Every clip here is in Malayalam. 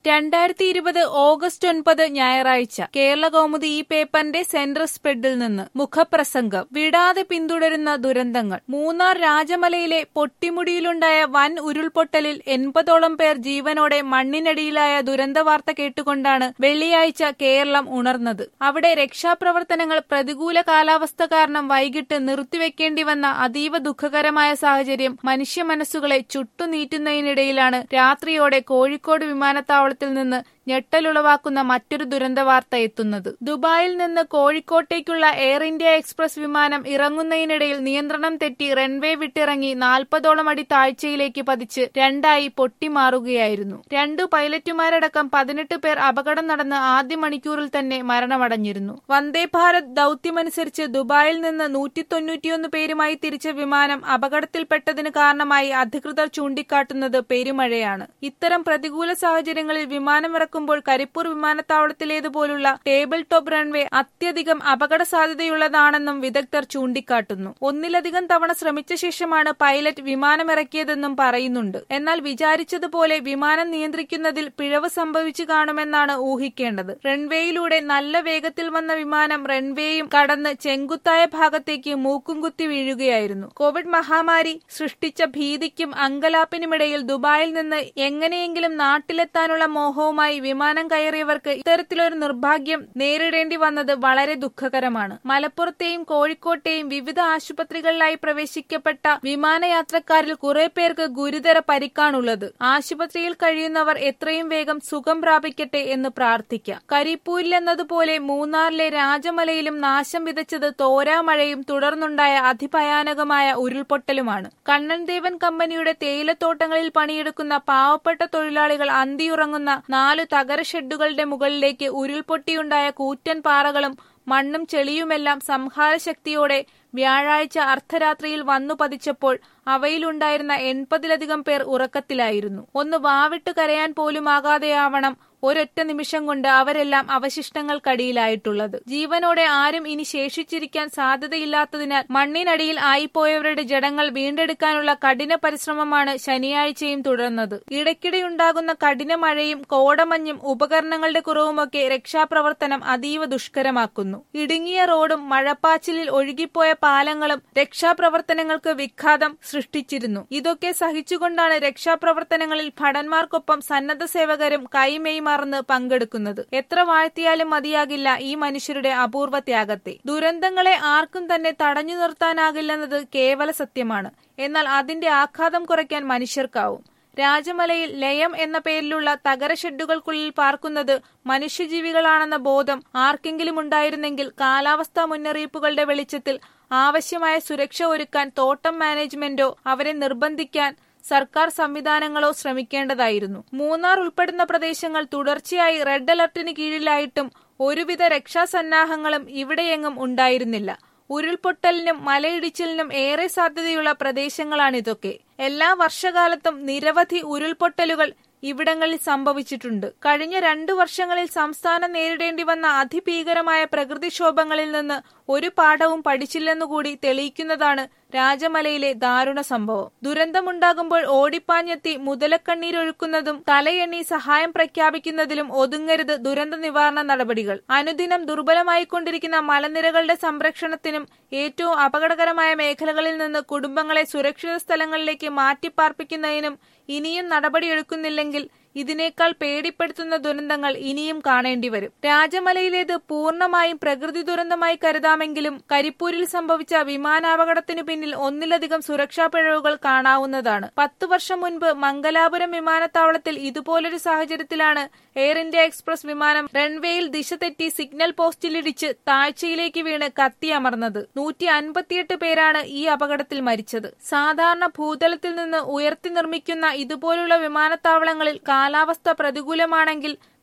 രണ്ടായിരത്തി ഇരുപത് ഓഗസ്റ്റ് ഒൻപത് ഞായറാഴ്ച കേരള കൗമുദി ഈ പേപ്പറിന്റെ സെൻട്രൽ സ്പ്രെഡിൽ നിന്ന് മുഖപ്രസംഗം വിടാതെ പിന്തുടരുന്ന ദുരന്തങ്ങൾ മൂന്നാർ രാജമലയിലെ പൊട്ടിമുടിയിലുണ്ടായ വൻ ഉരുൾപൊട്ടലിൽ എൺപതോളം പേർ ജീവനോടെ മണ്ണിനടിയിലായ ദുരന്ത വാർത്ത കേട്ടുകൊണ്ടാണ് വെള്ളിയാഴ്ച കേരളം ഉണർന്നത് അവിടെ രക്ഷാപ്രവർത്തനങ്ങൾ പ്രതികൂല കാലാവസ്ഥ കാരണം വൈകിട്ട് നിർത്തിവെക്കേണ്ടി വന്ന അതീവ ദുഃഖകരമായ സാഹചര്യം മനുഷ്യ മനസ്സുകളെ ചുട്ടുനീറ്റുന്നതിനിടയിലാണ് രാത്രിയോടെ കോഴിക്കോട് വിമാനത്താവളത്തിൽ നിന്ന് ഞെട്ടലുളവാക്കുന്ന മറ്റൊരു ദുരന്ത വാർത്ത എത്തുന്നത് ദുബായിൽ നിന്ന് കോഴിക്കോട്ടേക്കുള്ള എയർ ഇന്ത്യ എക്സ്പ്രസ് വിമാനം ഇറങ്ങുന്നതിനിടയിൽ നിയന്ത്രണം തെറ്റി റൺവേ വിട്ടിറങ്ങി നാൽപ്പതോളം അടി താഴ്ചയിലേക്ക് പതിച്ച് രണ്ടായി പൊട്ടിമാറുകയായിരുന്നു രണ്ടു പൈലറ്റുമാരടക്കം പതിനെട്ട് പേർ അപകടം നടന്ന് ആദ്യ മണിക്കൂറിൽ തന്നെ മരണമടഞ്ഞിരുന്നു വന്ദേ ഭാരത് ദൌത്യമനുസരിച്ച് ദുബായിൽ നിന്ന് നൂറ്റി തൊണ്ണൂറ്റിയൊന്ന് പേരുമായി തിരിച്ച വിമാനം അപകടത്തിൽപ്പെട്ടതിന് കാരണമായി അധികൃതർ ചൂണ്ടിക്കാട്ടുന്നത് പെരുമഴയാണ് ഇത്തരം പ്രതികൂല സാഹചര്യങ്ങളിൽ വിമാനം ഇറക്കുമ്പോൾ കരിപ്പൂർ വിമാനത്താവളത്തിലേതുപോലുള്ള ടേബിൾ ടോപ്പ് റൺവേ അത്യധികം അപകട സാധ്യതയുള്ളതാണെന്നും വിദഗ്ധർ ചൂണ്ടിക്കാട്ടുന്നു ഒന്നിലധികം തവണ ശ്രമിച്ച ശേഷമാണ് പൈലറ്റ് വിമാനമിറക്കിയതെന്നും പറയുന്നുണ്ട് എന്നാൽ വിചാരിച്ചതുപോലെ വിമാനം നിയന്ത്രിക്കുന്നതിൽ പിഴവ് സംഭവിച്ചു കാണുമെന്നാണ് ഊഹിക്കേണ്ടത് റൺവേയിലൂടെ നല്ല വേഗത്തിൽ വന്ന വിമാനം റൺവേയും കടന്ന് ചെങ്കുത്തായ ഭാഗത്തേക്ക് മൂക്കും കുത്തി വീഴുകയായിരുന്നു കോവിഡ് മഹാമാരി സൃഷ്ടിച്ച ഭീതിക്കും അങ്കലാപ്പിനുമിടയിൽ ദുബായിൽ നിന്ന് എങ്ങനെയെങ്കിലും നാട്ടിലെത്താനുള്ള മോഹവുമായി വിമാനം കയറിയവർക്ക് ഇത്തരത്തിലൊരു നിർഭാഗ്യം നേരിടേണ്ടി വന്നത് വളരെ ദുഃഖകരമാണ് മലപ്പുറത്തെയും കോഴിക്കോട്ടെയും വിവിധ ആശുപത്രികളിലായി പ്രവേശിക്കപ്പെട്ട വിമാനയാത്രക്കാരിൽ കുറെ പേർക്ക് ഗുരുതര പരിക്കാണുള്ളത് ആശുപത്രിയിൽ കഴിയുന്നവർ എത്രയും വേഗം സുഖം പ്രാപിക്കട്ടെ എന്ന് പ്രാർത്ഥിക്കാം കരിപ്പൂരിലെന്നതുപോലെ മൂന്നാറിലെ രാജമലയിലും നാശം വിതച്ചത് തോരാമഴയും തുടർന്നുണ്ടായ അതിഭയാനകമായ ഉരുൾപൊട്ടലുമാണ് കണ്ണൻദേവൻ കമ്പനിയുടെ തേയിലത്തോട്ടങ്ങളിൽ പണിയെടുക്കുന്ന പാവപ്പെട്ട തൊഴിലാളികൾ അന്തിയുറങ്ങുന്ന നാലു തകര ഷെഡുകളുടെ മുകളിലേക്ക് ഉരുൾപൊട്ടിയുണ്ടായ കൂറ്റൻ പാറകളും മണ്ണും ചെളിയുമെല്ലാം സംഹാരശക്തിയോടെ വ്യാഴാഴ്ച അർദ്ധരാത്രിയിൽ വന്നു പതിച്ചപ്പോൾ അവയിലുണ്ടായിരുന്ന എൺപതിലധികം പേർ ഉറക്കത്തിലായിരുന്നു ഒന്ന് വാവിട്ട് കരയാൻ പോലുമാകാതെയാവണം ഒരൊറ്റ നിമിഷം കൊണ്ട് അവരെല്ലാം അവശിഷ്ടങ്ങൾക്കടിയിലായിട്ടുള്ളത് ജീവനോടെ ആരും ഇനി ശേഷിച്ചിരിക്കാൻ സാധ്യതയില്ലാത്തതിനാൽ മണ്ണിനടിയിൽ ആയിപ്പോയവരുടെ ജഡങ്ങൾ വീണ്ടെടുക്കാനുള്ള കഠിന പരിശ്രമമാണ് ശനിയാഴ്ചയും തുടർന്നത് ഇടയ്ക്കിടെയുണ്ടാകുന്ന കഠിന മഴയും കോടമഞ്ഞും ഉപകരണങ്ങളുടെ കുറവുമൊക്കെ രക്ഷാപ്രവർത്തനം അതീവ ദുഷ്കരമാക്കുന്നു ഇടുങ്ങിയ റോഡും മഴപ്പാച്ചിലിൽ ഒഴുകിപ്പോയ പാലങ്ങളും രക്ഷാപ്രവർത്തനങ്ങൾക്ക് വിഘാതം സൃഷ്ടിച്ചിരുന്നു ഇതൊക്കെ സഹിച്ചുകൊണ്ടാണ് രക്ഷാപ്രവർത്തനങ്ങളിൽ ഭടന്മാർക്കൊപ്പം സന്നദ്ധ സേവകരും കൈമെയ് മറന്ന് പങ്കെടുക്കുന്നത് എത്ര വാഴ്ത്തിയാലും മതിയാകില്ല ഈ മനുഷ്യരുടെ അപൂർവ ത്യാഗത്തെ ദുരന്തങ്ങളെ ആർക്കും തന്നെ തടഞ്ഞു നിർത്താനാകില്ലെന്നത് കേവല സത്യമാണ് എന്നാൽ അതിന്റെ ആഘാതം കുറയ്ക്കാൻ മനുഷ്യർക്കാവും രാജമലയിൽ ലയം എന്ന പേരിലുള്ള തകര ഷെഡുകൾക്കുള്ളിൽ പാർക്കുന്നത് മനുഷ്യജീവികളാണെന്ന ബോധം ആർക്കെങ്കിലും ഉണ്ടായിരുന്നെങ്കിൽ കാലാവസ്ഥാ മുന്നറിയിപ്പുകളുടെ വെളിച്ചത്തിൽ ആവശ്യമായ സുരക്ഷ ഒരുക്കാൻ തോട്ടം മാനേജ്മെന്റോ അവരെ നിർബന്ധിക്കാൻ സർക്കാർ സംവിധാനങ്ങളോ ശ്രമിക്കേണ്ടതായിരുന്നു മൂന്നാർ ഉൾപ്പെടുന്ന പ്രദേശങ്ങൾ തുടർച്ചയായി റെഡ് അലർട്ടിന് കീഴിലായിട്ടും ഒരുവിധ രക്ഷാസന്നാഹങ്ങളും ഇവിടെയെങ്ങും ഉണ്ടായിരുന്നില്ല ഉരുൾപൊട്ടലിനും മലയിടിച്ചിലിനും ഏറെ സാധ്യതയുള്ള പ്രദേശങ്ങളാണിതൊക്കെ എല്ലാ വർഷകാലത്തും നിരവധി ഉരുൾപൊട്ടലുകൾ ഇവിടങ്ങളിൽ സംഭവിച്ചിട്ടുണ്ട് കഴിഞ്ഞ രണ്ടു വർഷങ്ങളിൽ സംസ്ഥാനം നേരിടേണ്ടി വന്ന അതിഭീകരമായ പ്രകൃതിക്ഷോഭങ്ങളിൽ നിന്ന് ഒരു പാഠവും പഠിച്ചില്ലെന്നുകൂടി തെളിയിക്കുന്നതാണ് രാജമലയിലെ ദാരുണ സംഭവം ദുരന്തമുണ്ടാകുമ്പോൾ ഓടിപ്പാഞ്ഞെത്തി മുതലക്കണ്ണീരൊഴുക്കുന്നതും തലയെണ്ണി സഹായം പ്രഖ്യാപിക്കുന്നതിലും ഒതുങ്ങരുത് ദുരന്ത നിവാരണ നടപടികൾ അനുദിനം ദുർബലമായിക്കൊണ്ടിരിക്കുന്ന മലനിരകളുടെ സംരക്ഷണത്തിനും ഏറ്റവും അപകടകരമായ മേഖലകളിൽ നിന്ന് കുടുംബങ്ങളെ സുരക്ഷിത സ്ഥലങ്ങളിലേക്ക് മാറ്റിപ്പാർപ്പിക്കുന്നതിനും ഇനിയും നടപടിയെടുക്കുന്നില്ലെങ്കിൽ ഇതിനേക്കാൾ പേടിപ്പെടുത്തുന്ന ദുരന്തങ്ങൾ ഇനിയും കാണേണ്ടി വരും രാജമലയിലേത് പൂർണ്ണമായും പ്രകൃതി ദുരന്തമായി കരുതാമെങ്കിലും കരിപ്പൂരിൽ സംഭവിച്ച വിമാനാപകടത്തിനു പിന്നിൽ ഒന്നിലധികം സുരക്ഷാ പിഴവുകൾ കാണാവുന്നതാണ് പത്തു വർഷം മുൻപ് മംഗലാപുരം വിമാനത്താവളത്തിൽ ഇതുപോലൊരു സാഹചര്യത്തിലാണ് എയർ ഇന്ത്യ എക്സ്പ്രസ് വിമാനം റൺവേയിൽ ദിശ തെറ്റി സിഗ്നൽ പോസ്റ്റിലിടിച്ച് താഴ്ചയിലേക്ക് വീണ് കത്തിയമർന്നത് നൂറ്റി അൻപത്തിയെട്ട് പേരാണ് ഈ അപകടത്തിൽ മരിച്ചത് സാധാരണ ഭൂതലത്തിൽ നിന്ന് ഉയർത്തി നിർമ്മിക്കുന്ന ഇതുപോലുള്ള വിമാനത്താവളങ്ങളിൽ കാലാവസ്ഥ പ്രതികൂലമാണെങ്കിൽ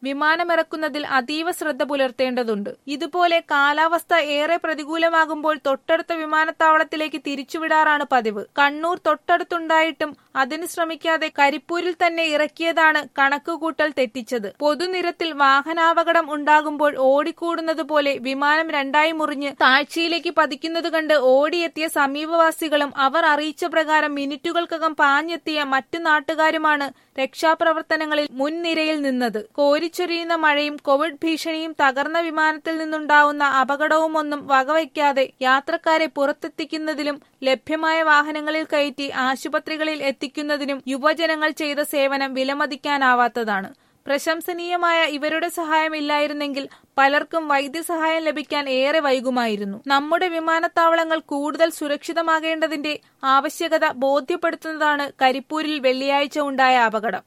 വിമാനമിറക്കുന്നതിൽ അതീവ ശ്രദ്ധ പുലർത്തേണ്ടതുണ്ട് ഇതുപോലെ കാലാവസ്ഥ ഏറെ പ്രതികൂലമാകുമ്പോൾ തൊട്ടടുത്ത വിമാനത്താവളത്തിലേക്ക് തിരിച്ചുവിടാറാണ് പതിവ് കണ്ണൂർ തൊട്ടടുത്തുണ്ടായിട്ടും അതിന് ശ്രമിക്കാതെ കരിപ്പൂരിൽ തന്നെ ഇറക്കിയതാണ് കണക്കുകൂട്ടൽ തെറ്റിച്ചത് പൊതുനിരത്തിൽ വാഹനാപകടം ഉണ്ടാകുമ്പോൾ ഓടിക്കൂടുന്നത് പോലെ വിമാനം രണ്ടായി മുറിഞ്ഞ് താഴ്ചയിലേക്ക് പതിക്കുന്നത് കണ്ട് ഓടിയെത്തിയ സമീപവാസികളും അവർ അറിയിച്ച പ്രകാരം മിനിറ്റുകൾക്കകം പാഞ്ഞെത്തിയ മറ്റു നാട്ടുകാരുമാണ് രക്ഷാപ്രവർത്തനങ്ങളിൽ മുൻനിരയിൽ നിന്നത് കോരിച്ചൊരിയുന്ന മഴയും കോവിഡ് ഭീഷണിയും തകർന്ന വിമാനത്തിൽ നിന്നുണ്ടാവുന്ന അപകടവുമൊന്നും വകവയ്ക്കാതെ യാത്രക്കാരെ പുറത്തെത്തിക്കുന്നതിലും ലഭ്യമായ വാഹനങ്ങളിൽ കയറ്റി ആശുപത്രികളിൽ എത്തിക്കുന്നതിനും യുവജനങ്ങൾ ചെയ്ത സേവനം വിലമതിക്കാനാവാത്തതാണ് പ്രശംസനീയമായ ഇവരുടെ സഹായമില്ലായിരുന്നെങ്കിൽ പലർക്കും വൈദ്യസഹായം ലഭിക്കാൻ ഏറെ വൈകുമായിരുന്നു നമ്മുടെ വിമാനത്താവളങ്ങൾ കൂടുതൽ സുരക്ഷിതമാകേണ്ടതിന്റെ ആവശ്യകത ബോധ്യപ്പെടുത്തുന്നതാണ് കരിപ്പൂരിൽ വെള്ളിയാഴ്ച ഉണ്ടായ അപകടം